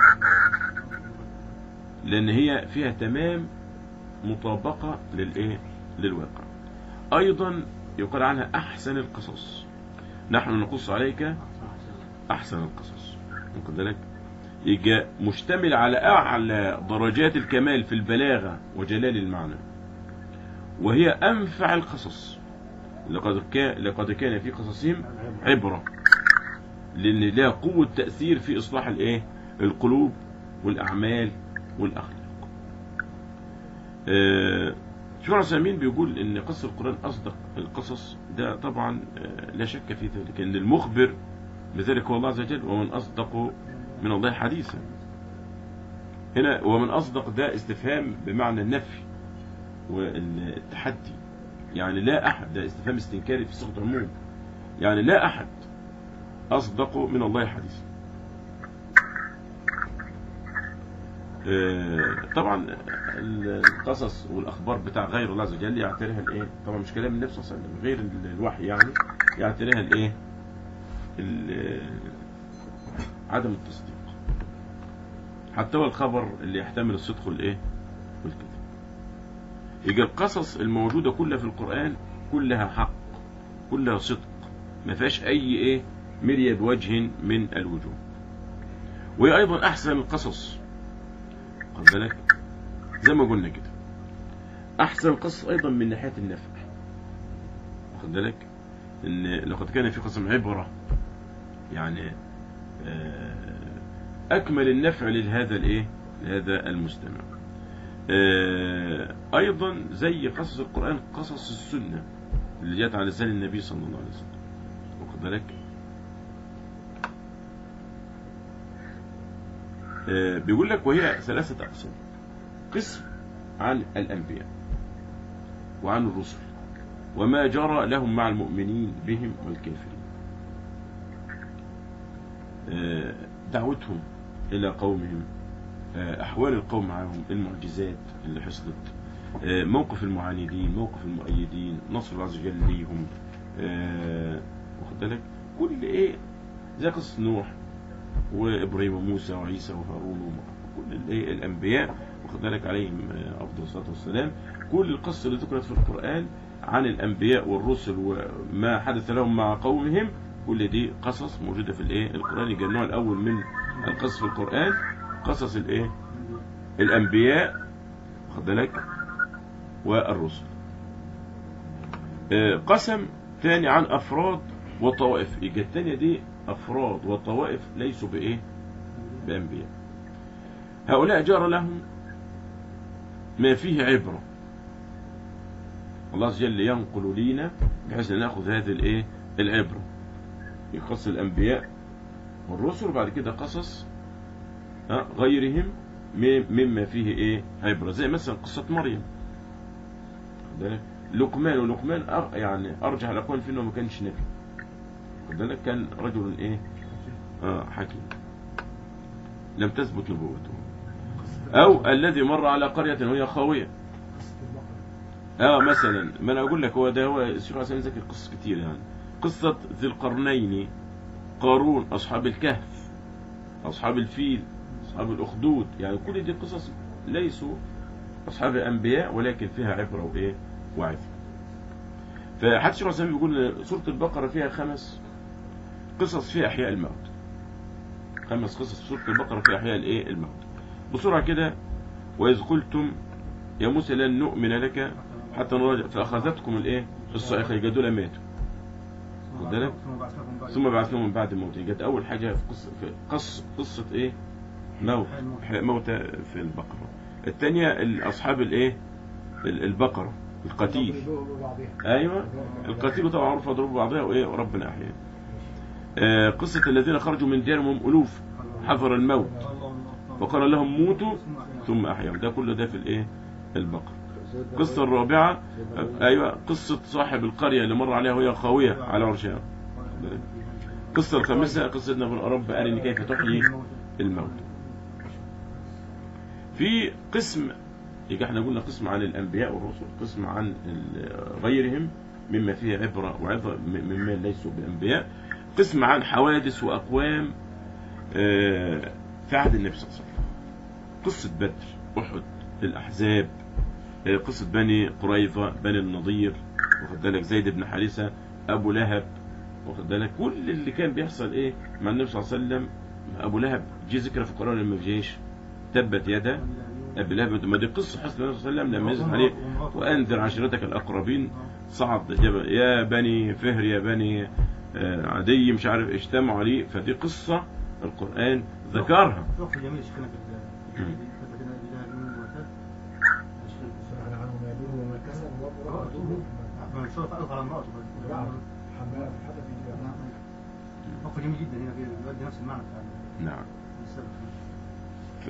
لأن هي فيها تمام مطابقة للإيه للواقع أيضا يقال عنها أحسن القصص نحن نقص عليك أحسن القصص واخد بالك يجي مشتمل على أعلى درجات الكمال في البلاغة وجلال المعنى وهي أنفع القصص لقد كان لقد كان في قصصهم عبرة لأن لها قوة تأثير في إصلاح الإيه القلوب والأعمال والأخلاق آه، شيخ عثيمين بيقول إن قصة القرآن أصدق القصص ده طبعا آه، لا شك في ذلك إن المخبر بذلك هو الله عز وجل ومن أصدق من الله حديثا هنا ومن أصدق ده استفهام بمعنى النفي والتحدي يعني لا أحد ده استفهام استنكاري في صيغة عموم يعني لا أحد أصدق من الله حديثا آه، طبعا القصص والأخبار بتاع غير الله عز وجل يعتريها الإيه طبعا مش كلام النبي صلى الله عليه وسلم غير الوحي يعني يعتريها الإيه ال- عدم التصديق حتى هو الخبر اللي يحتمل الصدق والايه والكذب يبقى القصص الموجوده كلها في القران كلها حق كلها صدق ما فيهاش اي ايه مريه بوجه من الوجوه وهي ايضا احسن القصص خد بالك زي ما قلنا كده احسن القصص ايضا من ناحيه النفع واخد بالك ان لقد كان في قسم عبره يعني آه، أكمل النفع لهذا الإيه؟ لهذا المستمع. آه، أيضا زي قصص القرآن قصص السنة اللي جاءت على لسان النبي صلى الله عليه وسلم. واخد بالك؟ آه، بيقول لك وهي ثلاثة أقسام. قسم عن الأنبياء وعن الرسل وما جرى لهم مع المؤمنين بهم والكافرين. آه، دعوتهم إلى قومهم آه، أحوال القوم معهم المعجزات اللي حصلت آه، موقف المعاندين موقف المؤيدين نصر الله عز وجل ليهم آه، واخد بالك كل إيه زي قصة نوح وإبراهيم وموسى وعيسى وهارون وكل الإيه الأنبياء واخد بالك عليهم آه، أفضل الصلاة والسلام كل القصة اللي ذكرت في القرآن عن الأنبياء والرسل وما حدث لهم مع قومهم كل دي قصص موجودة في الايه القرآن يبقى النوع الأول من القصص في القرآن قصص الايه الأنبياء خد بالك والرسل آه، قسم ثاني عن أفراد وطوائف يبقى الثانية دي أفراد وطوائف ليسوا بإيه بأنبياء هؤلاء جرى لهم ما فيه عبرة الله عز وجل ينقل لينا بحيث ان ناخذ هذه الايه العبره يقص الأنبياء والرسل وبعد كده قصص ها، غيرهم مم- مما فيه إيه عبرة زي مثلا قصة مريم خد بالك؟ لقمان ولقمان أر... يعني أرجح الأقوال فيه إنه ما كانش نبي خد بالك كان رجل إيه آه حكيم لم تثبت نبوته أو الذي مر على قرية وهي خاوية قصة البقرة اه مثلا ما انا اقول لك هو ده هو الشيخ حسين ذكر قصص كتير يعني قصة ذي القرنين قارون اصحاب أصحاب الأنبياء ولكن فيها عبرة وإيه وعظة فحتى الشيخ الإسلام بيقول سورة البقرة فيها خمس قصص فيها إحياء الموت خمس قصص في سورة البقرة فيها إحياء الإيه الموت بسرعة كده وإذ قلتم يا موسى لن نؤمن لك حتى نراجع فأخذتكم الإيه الصيحة يبقى دول ماتوا خد بالك؟ ثم بعثناهم من بعد موت جت أول حاجة في قصة في قص قصة إيه موت إحياء موتى في البقرة الثانية أصحاب الإيه ال- البقرة القتيل يضربوا بعضها. ايوه القتيل طبعا عرف يضرب بعضها وايه وربنا احيانا آه قصه الذين خرجوا من ديارهم الوف حذر الموت وقال لهم موتوا ثم احياهم ده كله ده في الايه البقره سيدنا القصه إبراهيم- الرابعه سيدنا آه، إبراهيم. ايوه قصه صاحب القريه اللي مر عليها وهي خاويه على عرشها القصه الخامسه قصه ابن رب ارني كيف تحيي الموت في قسم يبقى احنا قلنا قسم عن الانبياء والرسل قسم عن ال- غيرهم مما فيه عبره وعظه م- مما ليسوا بانبياء قسم عن حوادث واقوام آه، في عهد النبي صلى الله عليه وسلم قصه بدر احد الاحزاب آه، قصه بني قريظه بني النضير واخد بالك زيد بن حارثه ابو لهب واخد بالك كل اللي كان بيحصل ايه مع النبي صلى الله عليه وسلم ابو لهب جه ذكر في القران لما جيش تبت يدا ابي لهب ما دي قصه حصلت النبي صلى الله عليه وسلم لما ينزل عليه وانذر عشيرتك الاقربين صعد جبل يا بني فهر يا بني آه، عدي مش عارف اجتمعوا عليه فدي قصه القران ذكرها وقف جميل شيخنا في ال- في الذين إذا منهم وفاة. شيخنا في السنة. سأل عنه ما يدور وما كسب وامرأته من سورة ألقى على امرأته نعم. حمالة الحدث في نعم. وقف جميل جدا هنا في- بيؤدي نفس المعنى بتاع نعم السبب ف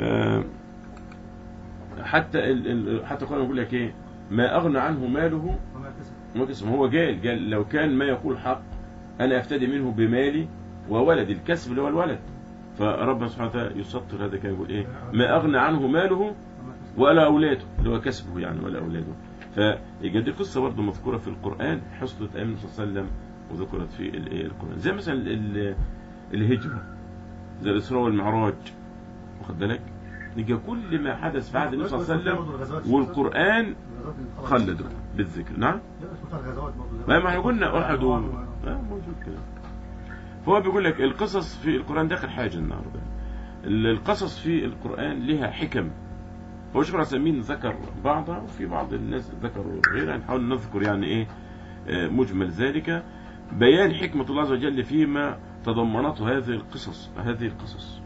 حتى ال... ال... حتى القران يقول لك ايه ما اغنى عنه ماله وما كسب ما كسب هو قال قال لو كان ما يقول حق انا افتدي منه بمالي وولدي الكسب اللي هو الولد فربنا سبحانه وتعالى يسطر هذا كان يقول ايه ما اغنى عنه ماله وما كسب ولا اولاده اللي هو كسبه يعني ولا اولاده فيبقى دي قصه برضه مذكوره في القران حصلت ايام النبي صلى الله عليه وسلم وذكرت في ال- القران زي مثلا ال- الهجره زي الاسراء والمعراج واخد بالك يبقى كل ما حدث في عهد النبي صلى الله عليه وسلم والقران خلده بالذكر نعم ما ما احنا قلنا احد و... آه موجود كده فهو بيقول لك القصص في القران داخل حاجه النهارده ال- القصص في القران لها حكم هو شيخ العثيمين ذكر بعضها وفي بعض الناس ذكروا غيرها نحاول نذكر يعني ايه آه، مجمل ذلك بيان حكمة الله عز وجل فيما تضمنته هذه القصص هذه القصص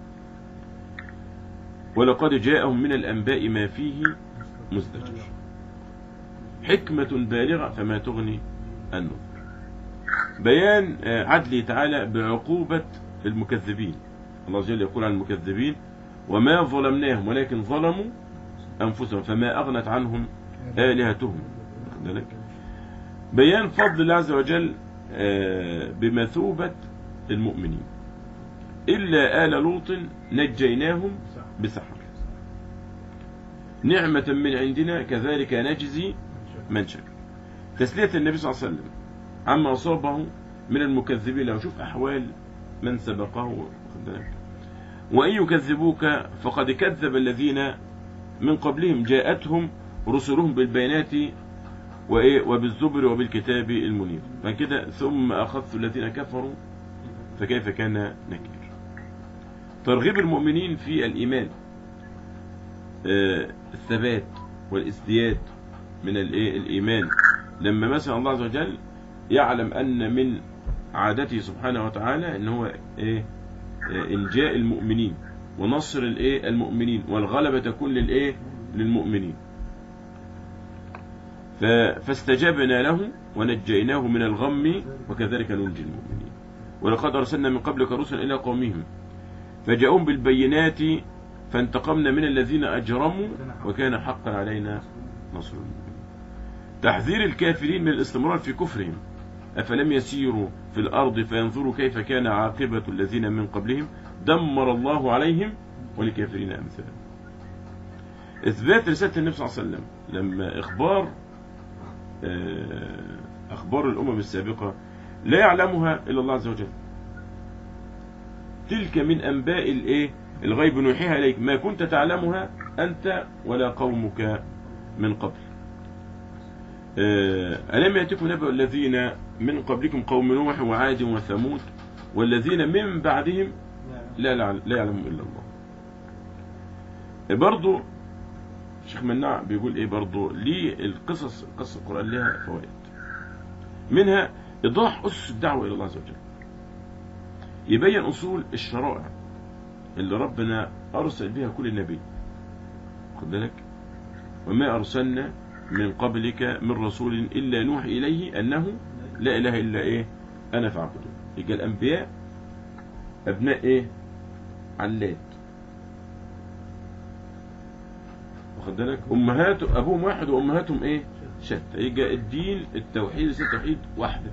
ولقد جاءهم من الأنباء ما فيه مزدجر حكمة بالغة فما تغني النذر بيان آه، عدله تعالى بعقوبة المكذبين الله عز وجل يقول عن المكذبين وما ظلمناهم ولكن ظلموا أنفسهم فما أغنت عنهم آلهتهم واخد بالك؟ بيان فضل الله عز وجل آه، بمثوبة المؤمنين إلا آل لوط نجيناهم بسحر نعمة من عندنا كذلك نجزي من شكر تسلية النبي صلى الله عليه وسلم عما أصابه من المكذبين لو شوف أحوال من سبقه واخد بالك؟ وإن يكذبوك فقد كذب الذين من قبلهم جاءتهم رسلهم بالبينات وإيه وبالزبر وبالكتاب المنير فكده ثم أخذت الذين كفروا فكيف كان نكير ترغيب المؤمنين في الإيمان آه، الثبات والازدياد من الإيه الإيمان لما مثلا الله عز وجل يعلم أن من عادته سبحانه وتعالى أن هو إيه آه، إنجاء المؤمنين ونصر الإيه المؤمنين والغلبة تكون للإيه للمؤمنين ف- فاستجبنا له ونجيناه من الغم وكذلك ننجي المؤمنين ولقد أرسلنا من قبلك رسلا إلى قومهم فجاءهم بالبينات فانتقمنا من الذين أجرموا وكان حقا علينا نصر المؤمنين تحذير الكافرين من الاستمرار في كفرهم أفلم يسيروا في الأرض فينظروا كيف كان عاقبة الذين من قبلهم دمر الله عليهم ولكافرين أمثالهم إثبات رسالة النبي صلى الله عليه وسلم لما إخبار آه، أخبار الأمم السابقة لا يعلمها إلا الله عز وجل تلك من أنباء الإيه الغيب نوحيها إليك ما كنت تعلمها أنت ولا قومك من قبل آه، ألم يأتكم نبأ الذين من قبلكم قوم نوح وعاد وثمود والذين من بعدهم لا لا لا يعلمهم إلا الله برضو شيخ مناع بيقول ايه برضو ليه القصص قصة القرآن لها فوائد منها إيضاح أسس الدعوة إلى الله عز وجل يبين أصول الشرائع اللي ربنا أرسل بها كل نبي خد بالك وما أرسلنا من قبلك من رسول إلا نوحي إليه أنه لا إله إلا إيه أنا فاعبدون يبقى الأنبياء أبناء إيه علات واخد بالك أمهات أبوهم واحد وأمهاتهم إيه شتى يبقى الدين التوحيد ليس التوحيد واحدة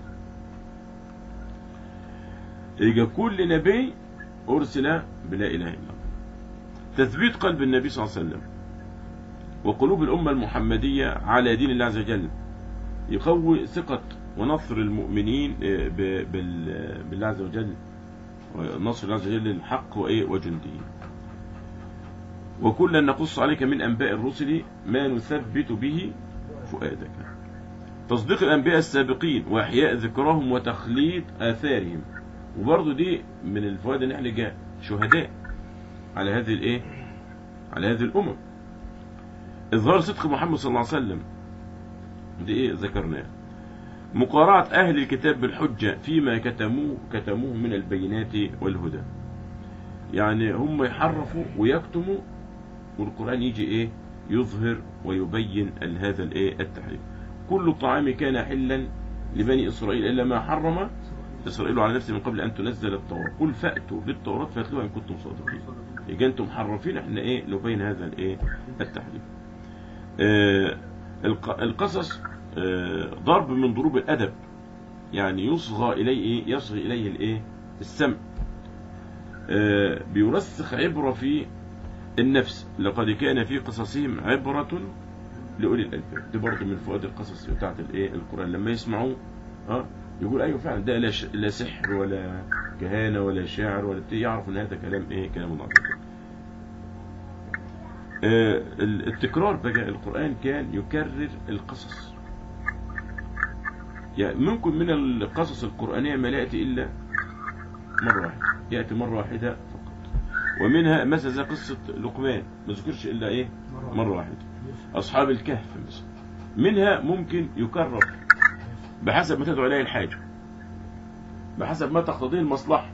يبقى كل نبي أرسل بلا إله إلا الله تثبيت قلب النبي صلى الله عليه وسلم وقلوب الأمة المحمدية على دين الله عز وجل يقوي ثقة ونصر المؤمنين آه، ب- بال- بالله عز وجل نصر الله عز وجل للحق وإيه وجنده وكلا نقص عليك من أنباء الرسل ما نثبت به فؤادك تصديق الأنبياء السابقين وإحياء ذكرهم وتخليد آثارهم وبرضه دي من الفوائد ان احنا جاء شهداء على هذه الايه على هذه الامم اظهار صدق محمد صلى الله عليه وسلم دي ايه ذكرناه مقارعة اهل الكتاب بالحجة فيما كتموه كتموه من البينات والهدى يعني هم يحرفوا ويكتموا والقرآن يجي ايه يظهر ويبين ال- هذا الايه التحريف كل الطعام كان حلا لبني اسرائيل الا ما حرم إسرائيل على نفسه من قبل أن تنزل التوراة قل فأتوا بالتوراة فاتلوها إن كنتم صادقين يبقى أنتم محرفين إحنا إيه نبين هذا الإيه التحريف آه الق- القصص آه ضرب من ضروب الأدب يعني يصغى إليه إيه يصغي إليه الإيه السمع آه بيرسخ عبرة في النفس لقد كان في قصصهم عبرة لأولي الألباب دي برضه من فوائد القصص بتاعت الإيه القرآن لما يسمعوه اه يقول ايوه فعلا ده لا, ش... لا سحر ولا كهانه ولا شعر ولا بتاع، يعرف ان هذا كلام ايه كلام الله عز وجل. آه ال- التكرار بقى القران كان يكرر القصص يعني ممكن من القصص القرانيه ما لا ياتي الا مره واحده ياتي مره واحده فقط ومنها مثلا زي قصه لقمان ما ذكرش الا ايه مره واحده اصحاب الكهف مثلا منها ممكن يكرر بحسب ما تدعو إليه الحاجة بحسب ما تقتضيه المصلحة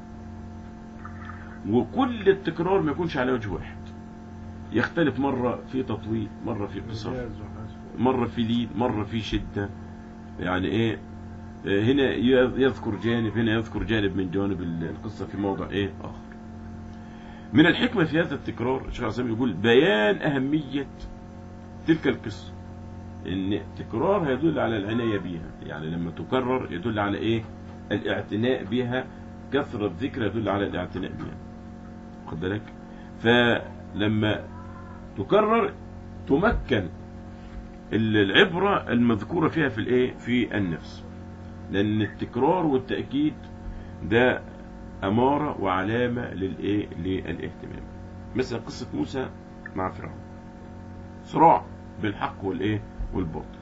وكل التكرار ما يكونش على وجه واحد يختلف مرة في تطويل مرة في قصر إيجاز وحذف. مرة في لين مرة في شدة يعني ايه آه، هنا ي- يذكر جانب هنا يذكر جانب من جوانب ال- القصة في موضع ايه اخر من الحكمة في هذا التكرار الشيخ عصام يقول بيان أهمية تلك القصة ان تكرارها يدل على العناية بها يعني لما تكرر يدل على ايه الاعتناء بها كثرة ذكر يدل على الاعتناء بها خد بالك فلما تكرر تمكن ال- العبرة المذكورة فيها في الايه في النفس لان التكرار والتأكيد ده أمارة وعلامة للايه للاهتمام مثل قصة موسى مع فرعون صراع بالحق والايه والباطل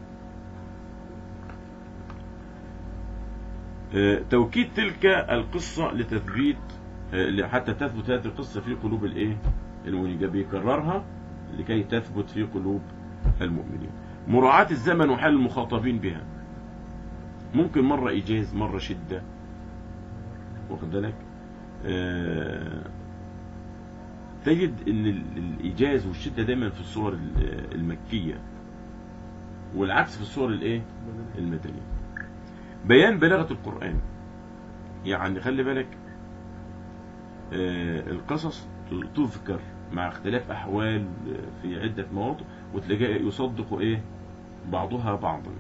آه، توكيد تلك القصة لتثبيت آه، حتى تثبت هذه القصة في قلوب الايه المؤمنين بيكررها لكي تثبت في قلوب المؤمنين مراعاة الزمن وحال المخاطبين بها ممكن مرة إيجاز مرة شدة واخد بالك آه، تجد ان ال- الايجاز والشده دايما في الصور ال- المكيه والعكس في الصور الايه المدنيه بيان بلاغه القران يعني خلي بالك آه، القصص ت- تذكر مع اختلاف احوال آه، في عده مواضع وتلاقيها يصدق ايه بعضها بعضا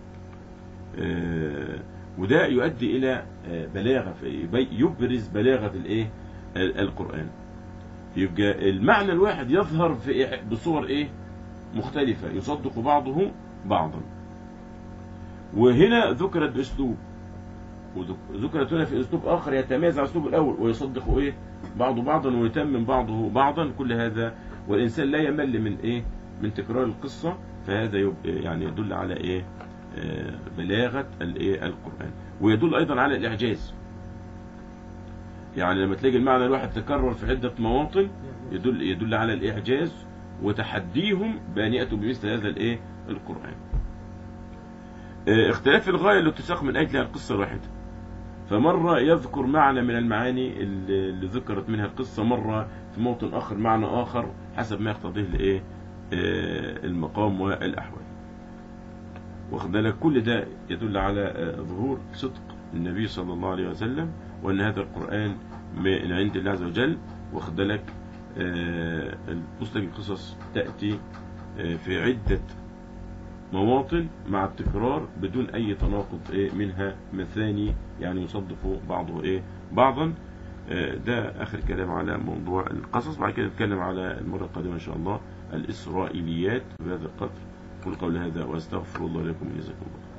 آه، وده يؤدي الى آه، بلاغه في- يبي- يبرز بلاغه الايه ال- القران يبقى المعنى الواحد يظهر في إيه- بصور ايه مختلفة يصدق بعضه بعضا وهنا ذكرت باسلوب وذكرت هنا في اسلوب اخر يتميز عن الاسلوب الاول ويصدق ايه بعضه بعضا ويتمم بعضه بعضا كل هذا والانسان لا يمل من ايه من تكرار القصه فهذا يب- يعني يدل على ايه آه، بلاغه الايه القران ويدل ايضا على الاعجاز يعني لما تلاقي المعنى الواحد تكرر في عده مواطن يدل يدل على الاعجاز وتحديهم بان ياتوا بمثل هذا الايه القران آه، اختلاف الغايه اللي تساق من اجلها القصه الواحده فمرة يذكر معنى من المعاني اللي اللي ذكرت منها القصة مرة في موطن آخر معنى آخر حسب ما يقتضيه الإيه آه، المقام والأحوال واخد بالك كل ده يدل على آه، ظهور صدق النبي صلى الله عليه وسلم وأن هذا القرآن من عند الله عز وجل واخد بالك آه، المسلم القصص تأتي آه، في عدة مواطن مع التكرار بدون أي تناقض إيه منها مثاني يعني يصدق بعضه إيه بعضا آه، ده آخر كلام على موضوع القصص بعد كده نتكلم على المرة القادمة إن شاء الله الإسرائيليات بهذا القدر قل قول هذا وأستغفر الله لكم جزاكم الله